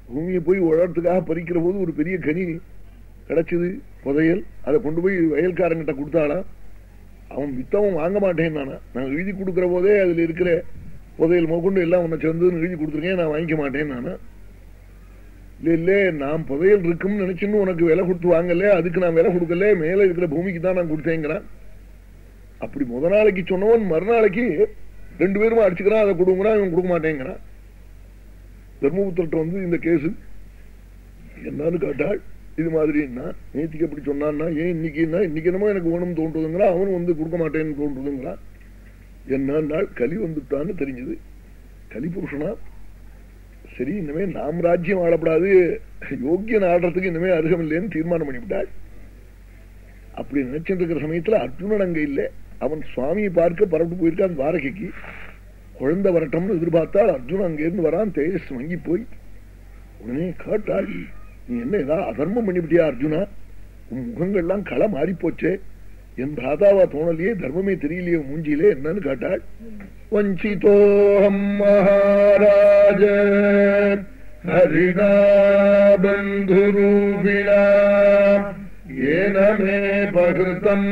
பூமியை போய் உழறதுக்காக பறிக்கிற போது ஒரு பெரிய கனி கிடைச்சது புதையல் அதை கொண்டு போய் வயல்காரங்கிட்ட கொடுத்தாளா அவன் வித்தவன் வாங்க மாட்டேன் நானா நான் எழுதி கொடுக்கிற போதே அதுல இருக்கிற புதையல் மோக்கொண்டு எல்லாம் உன்னை சேர்ந்து எழுதி கொடுத்துருக்கேன் நான் வாங்கிக்க மாட்டேன் நானா இல்ல இல்ல நான் புதையல் இருக்கும்னு நினைச்சுன்னு உனக்கு விலை கொடுத்து வாங்கல அதுக்கு நான் விலை கொடுக்கல மேல இருக்கிற பூமிக்கு தான் நான் கொடுத்தேங்கிறான் அப்படி முத நாளைக்கு சொன்னவன் மறுநாளைக்கு ரெண்டு பேரும் அடிச்சுக்கிறான் அதை கொடுங்கிறான் இவன் கொடுக்க மாட்டேங்கிறான் தர்மபுத்திரட்ட வந்து இந்த கேஸ் என்னன்னு கேட்டாள் இது மாதிரி என்ன நேத்திக்கு அப்படி சொன்னான்னா ஏன் இன்னைக்கு என்ன இன்னைக்கு என்னமோ எனக்கு வேணும் தோன்றுதுங்கிறான் அவனும் வந்து கொடுக்க மாட்டேன்னு தோன்றுதுங்கிறான் என்னன்னாள் கலி வந்துட்டான்னு தெரிஞ்சது கலி புருஷனா சரி இனிமே நாம் ராஜ்யம் ஆளப்படாது யோக்கியன் ஆடுறதுக்கு இனிமே அருகம் இல்லைன்னு தீர்மானம் பண்ணிவிட்டாள் அப்படி நினைச்சிட்டு இருக்கிற சமயத்துல அர்ஜுனன் அங்க இல்ல அவன் சுவாமியை பார்க்க பரப்பு போயிருக்கான் துவாரகைக்கு குழந்தை வரட்டும்னு எதிர்பார்த்தால் அர்ஜுனன் அங்க இருந்து வரான் தேஜஸ் வங்கி போய் உடனே கேட்டாள் நீ என்ன ஏதாவது அதர்மம் பண்ணிவிட்டியா அர்ஜுனா உன் முகங்கள்லாம் களை மாறி போச்சே என் பிராதாவா தோணலையே தர்மமே தெரியலையே உன் மூஞ்சியிலே என்னன்னு கேட்டாள் வஞ்சிதோஹம் மகாராஜ ஹரிணா பந்துரூபிணா ஏன மே பகிருதம்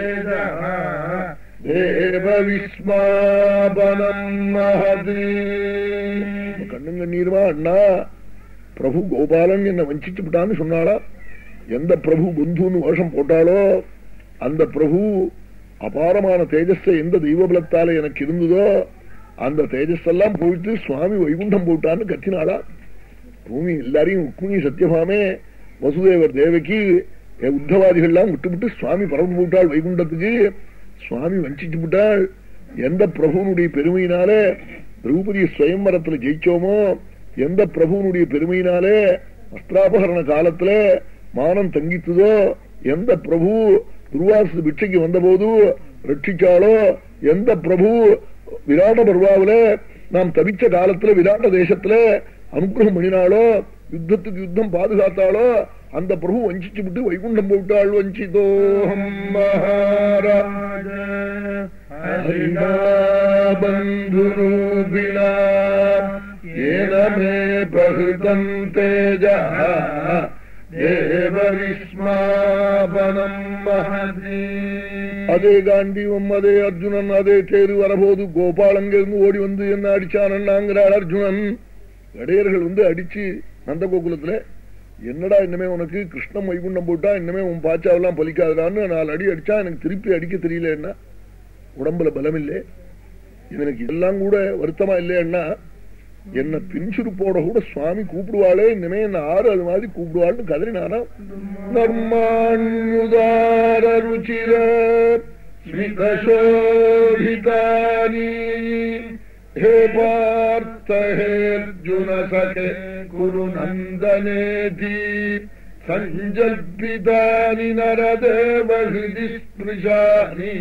தேவ விஸ்மாபனம் மகதி கண்ணும் கண்ணீர்வா அண்ணா பிரபு கோபாலன் என்ன வஞ்சிச்சு விட்டான்னு சொன்னாளா எந்த பிரபு பந்துன்னு வேஷம் போட்டாலோ அந்த பிரபு அபாரமான தேஜஸை எந்த தெய்வபலத்தால எனக்கு இருந்ததோ அந்த தேஜஸ் எல்லாம் போயிட்டு சுவாமி வைகுண்டம் போட்டான்னு கத்தினாளா பூமி எல்லாரையும் உக்குனி சத்தியமாமே வசுதேவர் தேவகி உத்தவாதிகள்லாம் விட்டு விட்டு சுவாமி பரப்பு போட்டாள் வைகுண்டத்துக்கு சுவாமி வஞ்சிச்சு விட்டாள் எந்த பிரபுனுடைய பெருமையினாலே திரௌபதி ஸ்வயம்பரத்துல ஜெயிச்சோமோ எந்த பிரபுனுடைய பெருமையினாலே வஸ்திராபகரண காலத்துல மானம் தங்கித்ததோ எந்த பிரபு துர்வாசு பிட்சைக்கு வந்த போது ரட்சிச்சாலோ எந்த பிரபு விராட பர்வாவில நாம் தவிச்ச காலத்துல விராட தேசத்துல அனுகிரகம் பண்ணினாலோ யுத்தத்துக்கு யுத்தம் பாதுகாத்தாலோ அந்த பிரபு வஞ்சிச்சு விட்டு வைகுண்டம் போட்டாள் வஞ்சிதோஹம் மகாராஜ பந்துரூபிணா ஏன மே பிரகிருதம் தேஜ தேவ விஸ்மாபனம் மகதி அதே காண்டிவம் அதே அர்ஜுனன் அதே தேரு வரபோது கோபாலங்கிருந்து ஓடி வந்து என்ன அடிச்சானாங்கிறாள் அர்ஜுனன் இடையர்கள் வந்து அடிச்சு நந்த கோகுலத்துல என்னடா இன்னமே உனக்கு கிருஷ்ணம் வைகுண்டம் போட்டா இன்னமே உன் பாச்சாவெல்லாம் பலிக்காதான்னு நாலு அடி அடிச்சா எனக்கு திருப்பி அடிக்க தெரியல என்ன உடம்புல பலம் இல்லை இவனுக்கு எல்லாம் கூட வருத்தமா இல்லைன்னா என்ன பின்சுருப்போட கூட சுவாமி கூப்பிடுவாளே இனிமே என்ன ஆறு அது மாதிரி கூப்பிடுவாள்னு கதறினானா நர்மாண்யுதார ருச்சிர ஸ்மிதசோபிதானி ஹே பார்த்த ஹேர்ஜுன சகே குரு நந்தனேதி சஞ்சல்பிதானி நரதேவ ஹிருதி ஸ்பிருஷானி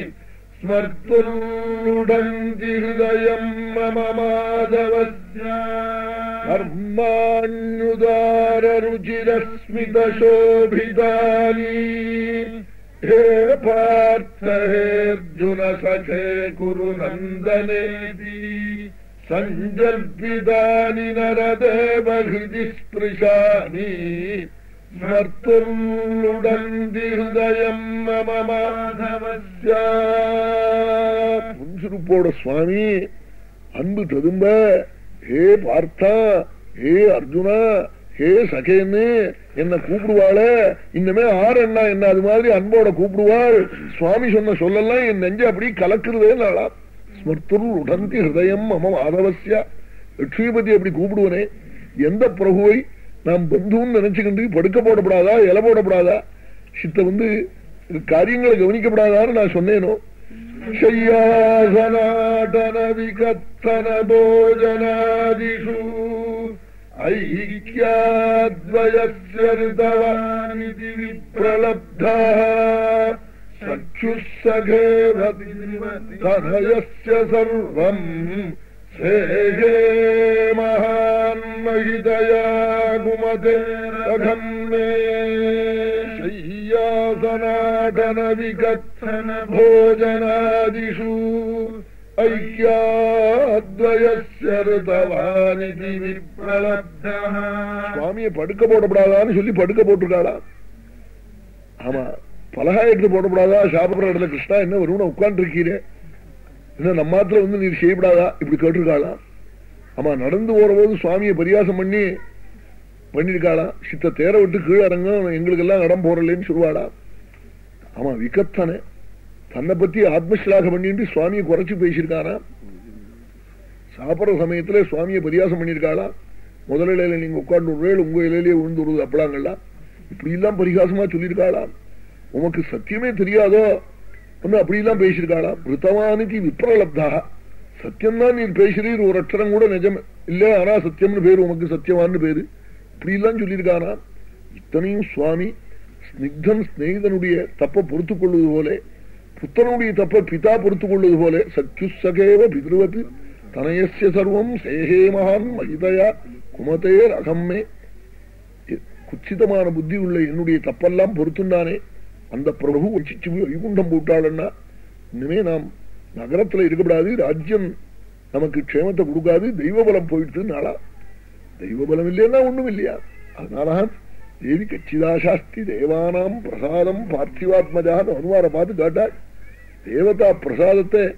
ஸ்மர்த்துடந்தி ஹிருதயம் மம மாதவஸ்ய கர்மாண்யுதார ருச்சிரஸ்மித சோபிதானி ஹே பார்த்த ஹேர்ஜுன சகே குரு நந்தனேதி சஞ்சல்பிதானி நரதேவ ஹிருதி ஸ்பிருஷானி ஸ்மர்த்துடந்தி ஹிருதயம் மம மாதவஸ்யோட சுவாமி அன்பு ததும்ப ஹே பார்த்தா ஹே அர்ஜுனா ஹே சகேன்னு என்ன கூப்பிடுவாளே இன்னமே ஆறு அண்ணா என்ன அது மாதிரி அன்போட கூப்பிடுவாள் சுவாமி சொன்ன சொல்லலாம் என் நெஞ்சு அப்படி கலக்குறதே நாளா ஸ்மர்த்துரு உடந்தி ஹிருதயம் மம மாதவசியா லட்சுமிபதி அப்படி கூப்பிடுவனே எந்த பிரபுவை நாம் பந்துன்னு நினைச்சுக்கிட்டு படுக்க போடப்படாதா இலை போடப்படாதா சித்த வந்து காரியங்களை கவனிக்கப்படாதான்னு நான் சொன்னேனோ शय्यासनाटन विकत्तन भोजनादिषु ऐक्याद्वयस्य ऋतवानिति विप्रलब्धः चक्षुः सखेव तनयस्य सर्वम् शेषे महान्महितया गुमते रघन्मे शय्यासनाटन विकत्तन भोजनादिषु ऐक्याद्वयस्य ருதவானிதி விப்ரலப்தா சுவாமியை படுக்க போடப்படாதான்னு சொல்லி படுக்க போட்டிருக்காளா ஆமா பலகா எடுத்து போடப்படாதா சாப்பிடுற இடத்துல கிருஷ்ணா என்ன வரும்னு உட்கார்ந்து இருக்கீரே என்ன நம்மாத்துல வந்து நீர் செய்யப்படாதா இப்படி கேட்டிருக்காளா ஆமா நடந்து போற போது சுவாமியை பரியாசம் பண்ணி பண்ணிருக்காளா சித்த தேர விட்டு கீழே இறங்கும் எங்களுக்கு எல்லாம் இடம் போறலன்னு சொல்லுவாளா ஆமா விக்கத்தானே தன்னை பத்தி ஆத்மஸ்லாக பண்ணிட்டு சுவாமியை குறைச்சு பேசியிருக்காரா சாப்பிடுற சமயத்துல சுவாமியை பரியாசம் பண்ணிருக்காளா முதல் இலையில நீங்க உட்கார்ந்து விடுறேன் உங்க இலையிலேயே விழுந்து விடுறது அப்பலாங்கல்ல இப்படி எல்லாம் பரிகாசமா சொல்லியிருக்காளா உமக்கு சத்தியமே தெரியாதோ வந்து அப்படி எல்லாம் பேசியிருக்காளா ரித்தவானிக்கு விப்ரலப்தா சத்தியம்தான் நீர் பேசுறீர் ஒரு அக்ஷரம் கூட நிஜம் இல்ல ஆனா சத்தியம்னு பேரு உமக்கு சத்தியவான்னு பேரு இப்படி எல்லாம் சொல்லியிருக்கானா இத்தனையும் சுவாமி ஸ்னிக்தன் ஸ்நேகிதனுடைய தப்ப பொறுத்துக் கொள்வது போல புத்தனுடைய தப்ப பிதா பொறுத்துக் கொள்வது போல சத்யுசகேவ பிதிருவத்து தனயசிய சர்வம் சேகே மகான் மகிதயா குமதேர் அகம்மே குச்சிதமான புத்தி உள்ள என்னுடைய தப்பெல்லாம் பொறுத்துண்டானே அந்த பிரபு வச்சிச்சு வைகுண்டம் போட்டாளன்னா இனிமே நாம் நகரத்துல இருக்கக்கூடாது ராஜ்யம் நமக்கு க்ஷேமத்தை கொடுக்காது தெய்வ பலம் போயிடுது நாளா தெய்வ பலம் இல்லைன்னா ஒண்ணும் இல்லையா அதனாலதான் தேவி கச்சிதாசாஸ்தி தேவானாம் பிரசாதம் பார்த்திவாத்மஜான்னு அனுமார பார்த்து காட்டாள் தேவதா பிரசாதத்தை